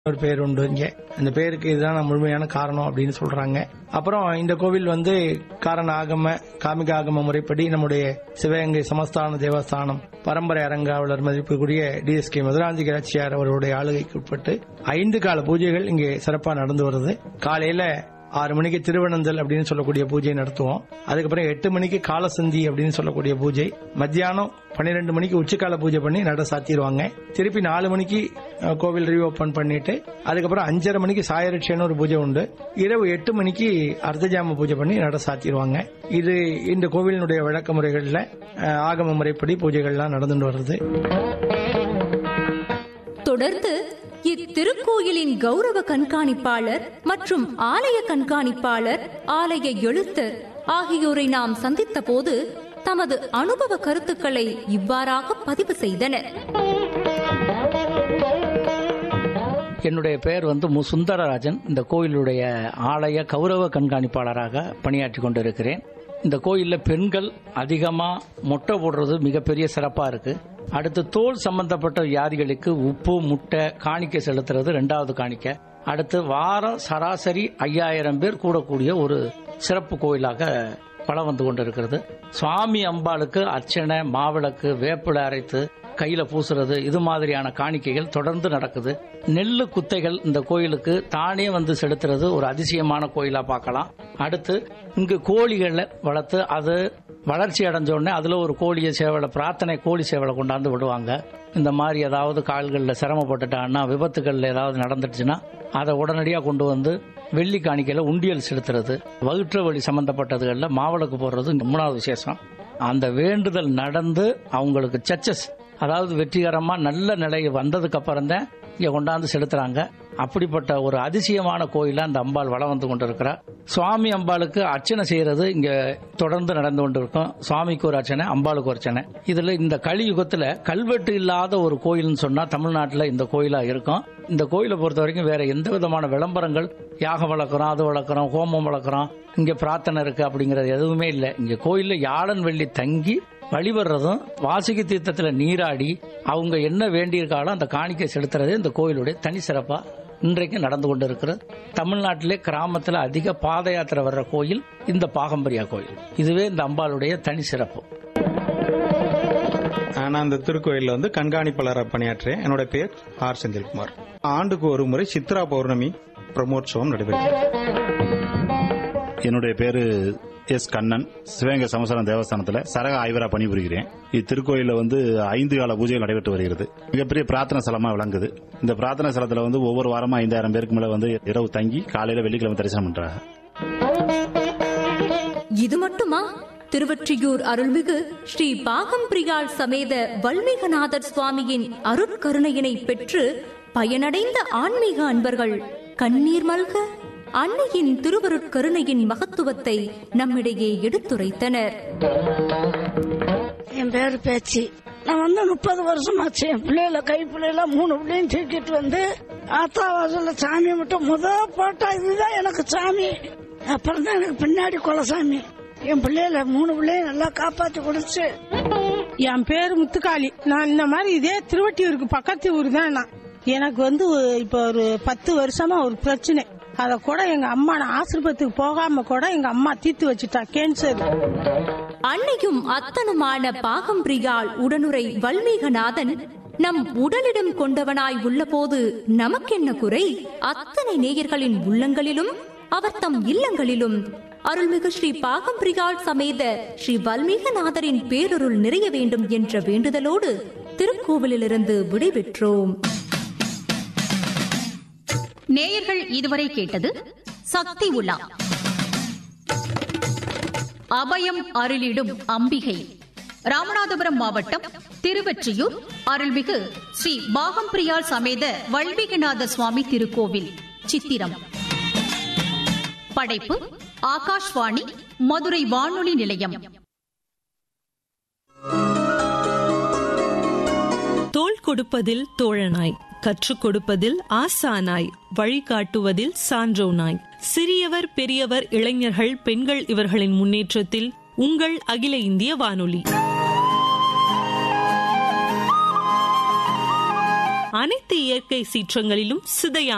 ஒரு பேர் உண்டு இங்க அந்த பேருக்கு இதுதான் முழுமையான காரணம் அப்படின்னு சொல்றாங்க அப்புறம் இந்த கோவில் வந்து காரண ஆகம காமிக ஆகம முறைப்படி நம்முடைய சிவகங்கை சமஸ்தான தேவஸ்தானம் பரம்பரை அரங்காவலர் மதிப்புக்குரிய டிஎஸ்கே மதுராந்தி ஆட்சியார் அவர்களுடைய ஆளுகைக்கு உட்பட்டு ஐந்து கால பூஜைகள் இங்கே சிறப்பாக நடந்து வருது காலையில ஆறு மணிக்கு திருவனந்தல் அப்படின்னு சொல்லக்கூடிய பூஜை நடத்துவோம் அதுக்கப்புறம் எட்டு மணிக்கு காலசந்தி அப்படின்னு சொல்லக்கூடிய பூஜை மத்தியானம் பன்னிரெண்டு மணிக்கு உச்சிக்கால பூஜை பண்ணி நட சாத்திடுவாங்க திருப்பி நாலு மணிக்கு அஹ், கோவில் ரீஓபன் பண்ணிட்டு அதுக்கப்புறம் அஞ்சரை மணிக்கு சாயரட்சன்னு ஒரு பூஜை உண்டு இரவு எட்டு மணிக்கு அர்த்தஜாம பூஜை பண்ணி நட சாத்திடுவாங்க இது இந்த கோவிலினுடைய வழக்க முறைகள்ல அஹ், ஆகம முறைப்படி பூஜைகள்லாம் நடந்துட்டு வருது தொடர்ந்து இத்திருக்கோயிலின் கௌரவ கண்காணிப்பாளர் மற்றும் ஆலய கண்காணிப்பாளர் ஆலய எழுத்தர் ஆகியோரை நாம் சந்தித்த போது தமது அனுபவ கருத்துக்களை இவ்வாறாக பதிவு செய்தனர் என்னுடைய பெயர் வந்து மு சுந்தரராஜன் இந்த கோயிலுடைய ஆலய கௌரவ கண்காணிப்பாளராக பணியாற்றி கொண்டிருக்கிறேன் இந்த கோயில்ல பெண்கள் அதிகமா மொட்டை போடுறது மிகப்பெரிய சிறப்பா இருக்கு அடுத்து தோல் சம்பந்தப்பட்ட வியாதிகளுக்கு உப்பு முட்டை காணிக்கை செலுத்துறது ரெண்டாவது காணிக்கை அடுத்து வாரம் சராசரி ஐயாயிரம் பேர் கூடக்கூடிய ஒரு சிறப்பு கோயிலாக பலம் வந்து கொண்டிருக்கிறது சுவாமி அம்பாளுக்கு அர்ச்சனை மாவிளக்கு வேப்பிலை அரைத்து கையில பூசுறது இது மாதிரியான காணிக்கைகள் தொடர்ந்து நடக்குது நெல்லு குத்தைகள் இந்த கோயிலுக்கு தானே வந்து செலுத்துறது ஒரு அதிசயமான கோயிலா பார்க்கலாம் அடுத்து இங்கு கோழிகளை வளர்த்து அது வளர்ச்சி அடைஞ்ச உடனே அதுல ஒரு கோழியை சேவலை பிரார்த்தனை கோழி சேவலை கொண்டாந்து விடுவாங்க இந்த மாதிரி ஏதாவது கால்களில் சிரமப்பட்டுட்டாங்கன்னா விபத்துகள் ஏதாவது நடந்துடுச்சுன்னா அதை உடனடியாக கொண்டு வந்து வெள்ளி காணிக்கையில உண்டியல் செலுத்துறது வயிற்று வலி சம்பந்தப்பட்டதுகள்ல மாவிளக்கு போடுறது இங்க மூணாவது விசேஷம் அந்த வேண்டுதல் நடந்து அவங்களுக்கு சச்சஸ் அதாவது வெற்றிகரமா நல்ல நிலை வந்ததுக்கு அப்புறம் தான் இங்க கொண்டாந்து செலுத்துறாங்க அப்படிப்பட்ட ஒரு அதிசயமான கோயிலா இந்த அம்பாள் வளம் வந்து கொண்டிருக்கிறார் சுவாமி அம்பாளுக்கு அர்ச்சனை செய்யறது இங்க தொடர்ந்து நடந்து கொண்டிருக்கும் சுவாமிக்கு ஒரு அர்ச்சனை அம்பாளுக்கு ஒரு அர்ச்சனை இதுல இந்த கலியுகத்துல கல்வெட்டு இல்லாத ஒரு கோயில்னு சொன்னா தமிழ்நாட்டுல இந்த கோயிலா இருக்கும் இந்த கோயிலை பொறுத்த வரைக்கும் வேற எந்த விதமான விளம்பரங்கள் யாகம் வளர்க்குறோம் அது வளர்க்குறோம் ஹோமம் வளர்க்குறோம் இங்க பிரார்த்தனை இருக்கு அப்படிங்கறது எதுவுமே இல்லை இங்க கோயில்ல யாழன் வெள்ளி தங்கி வழிபடுறதும் வாசுகி தீர்த்தத்துல நீராடி அவங்க என்ன வேண்டியிருக்காளோ அந்த காணிக்கை செலுத்துறதே இந்த கோயிலுடைய தனி சிறப்பா இன்றைக்கு நடந்து கொண்டிருக்கிறது தமிழ்நாட்டிலே கிராமத்துல அதிக பாத யாத்திரை வர்ற கோயில் இந்த பாகம்பரியா கோயில் இதுவே இந்த அம்பாளுடைய தனி சிறப்பு நான் இந்த திருக்கோயிலில் வந்து கண்காணிப்பாளராக பணியாற்றுறேன் என்னோட பேர் ஆர் செந்தில்குமார் ஆண்டுக்கு ஒரு முறை சித்ரா பௌர்ணமி பிரம்மோற்சவம் நடைபெறுகிறது என்னுடைய பேரு எஸ் கண்ணன் சிவகங்கை சமஸ்தானம் தேவஸ்தானத்தில் சரக ஆய்வரா பணிபுரிகிறேன் இத்திருக்கோயிலில் வந்து ஐந்து கால பூஜைகள் நடைபெற்று வருகிறது மிகப்பெரிய பிரார்த்தனை ஸ்தலமா விளங்குது இந்த பிரார்த்தனை ஸ்தலத்தில் வந்து ஒவ்வொரு வாரமா ஐந்தாயிரம் பேருக்கு மேல வந்து இரவு தங்கி காலையில வெள்ளிக்கிழமை தரிசனம் பண்றாங்க இது மட்டுமா திருவொற்றியூர் அருள்மிகு ஸ்ரீ பாகம்பிரியாள் சமேத வல்மீகநாதர் சுவாமியின் அருட்கருணையினை பெற்று பயனடைந்த ஆன்மீக அன்பர்கள் கண்ணீர் மல்க அன்னையின் திருவருட்கருணையின் மகத்துவத்தை நம்மிடையே எடுத்துரைத்தனர் என் பேரு பேச்சு நான் வந்து முப்பது வருஷமாச்சு என் பிள்ளைகள கை பிள்ளைகள மூணு பிள்ளையும் தூக்கிட்டு வந்து ஆத்தா வாசல்ல சாமி மட்டும் முத போட்டா இதுதான் எனக்கு சாமி அப்புறம் தான் எனக்கு பின்னாடி குலசாமி என் பிள்ளைகள மூணு பிள்ளையும் நல்லா காப்பாத்தி கொடுத்து என் பேர் முத்துக்காளி நான் இந்த மாதிரி இதே திருவட்டியூருக்கு பக்கத்து ஊர் தான் நான் எனக்கு வந்து இப்ப ஒரு பத்து வருஷமா ஒரு பிரச்சனை அத கூட எங்க அம்மா நான் ஆசிரமத்துக்கு போகாம கூட எங்க அம்மா தீர்த்து வச்சுட்டா கேன்சர் அன்னையும் அத்தனுமான பாகம்பிரியாள் உடனுரை வல்மீகநாதன் நம் உடலிடம் கொண்டவனாய் உள்ளபோது நமக்கென்ன குறை அத்தனை நேயர்களின் உள்ளங்களிலும் அவர் தம் இல்லங்களிலும் அருள்மிகு ஸ்ரீ பாகம்பிரியாள் சமேத ஸ்ரீ வல்மீகநாதரின் பேரருள் நிறைய வேண்டும் என்ற வேண்டுதலோடு திருக்கோவிலிலிருந்து விடைபெற்றோம் நேயர்கள் இதுவரை கேட்டது சக்தி உலா அபயம் அருளிடும் அம்பிகை ராமநாதபுரம் மாவட்டம் திருவெற்றியூர் அருள்மிகு ஸ்ரீ பாகம்பிரியாள் சமேத வல்விகநாத சுவாமி திருக்கோவில் சித்திரம் படைப்பு ஆகாஷ்வாணி மதுரை வானொலி நிலையம் தோள் கொடுப்பதில் தோழனாய் கற்றுக் கொடுப்பதில் ஆசானாய் வழிகாட்டுவதில் சான்றோனாய் சிறியவர் பெரியவர் இளைஞர்கள் பெண்கள் இவர்களின் முன்னேற்றத்தில் உங்கள் அகில இந்திய வானொலி அனைத்து இயற்கை சீற்றங்களிலும் சிதையா